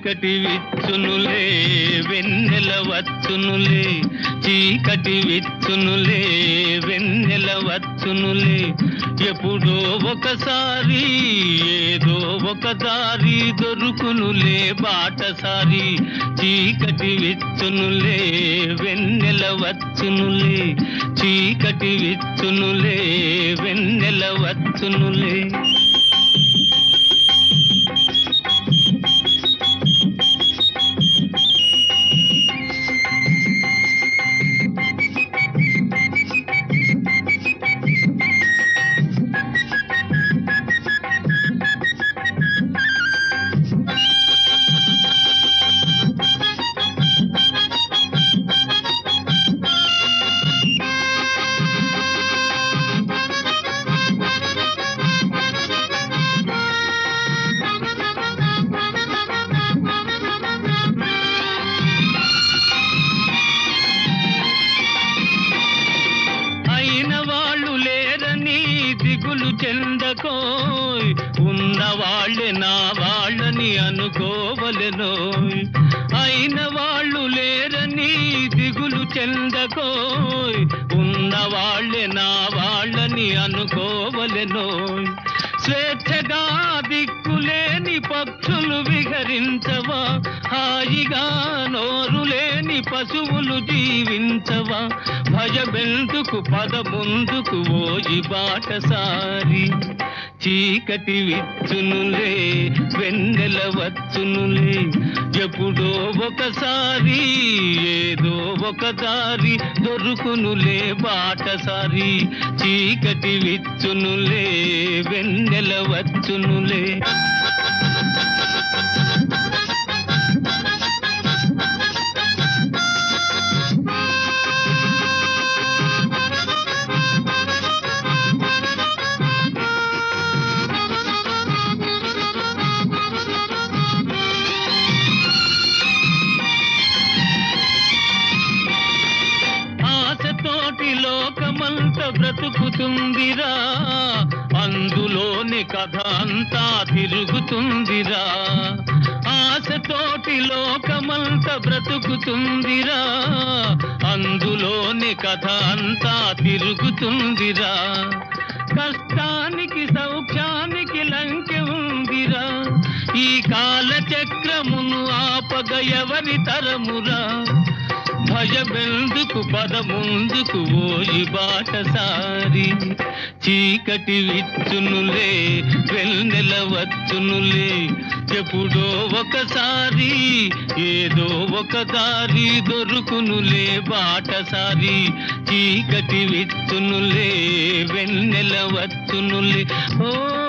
చీకటి విచ్చునులే వెన్నెల వచ్చునులే చీకటి విచ్చునులే వెన్నెల వచ్చునులే ఎప్పుడో ఒకసారి ఏదో ఒక దారి దొరుకునులే బాటసారి చీకటి విచ్చునులే వెన్నెల వచ్చునులే చీకటి విచ్చునులే వెన్నెల వచ్చునులే అయిన వాళ్ళు లేరని దిగులు చెందకోయ్ ఉన్న వాళ్ళే నా వాళ్ళని అనుకోవలెనోయ్ అయిన వాళ్ళు లేరని దిగులు చెందకోయ్ ఉన్న వాళ్ళే నా వాళ్ళని అనుకోవలెనోయ్ స్వేచ్ఛగా దిక్కులేని పక్షులు విహరించవా హాయిగా నోరు లేని పశువులు జీవించవా భయబెందుకు పద ముందుకు ఓయి బాటసారి చీకటి విచ్చునులే వెన్నెల వచ్చునులే ఎప్పుడో ఒకసారి ఏదో ఒక దారి దొరుకునులే బాటసారి చీకటి విచ్చునులే వెన్నెల వచ్చునులే ఆశతోటి లోకమంత బ్రతుకుతుందిరా అందులోని కథ అంతా తిరుగుతుందిరా ఆశతోటి లోకమంత బ్రతుకుతుందిరా అందులోని కథ అంతా తిరుగుతుందిరా కష్టానికి సౌఖ్యానికి లంకె ఉందిరా ఈ కాల చక్రమును ఆపగ ఎవరి తరమురా భయబెందుకు పద ముందుకు ఓయి బాటసారి చీకటి విచ్చునులే వెన్నెల వచ్చునులే ఎప్పుడో ఒకసారి ఏదో ఒక దారి దొరుకునులే బాటసారి చీకటి విచ్చునులే వెన్నెల వచ్చునులే ఓ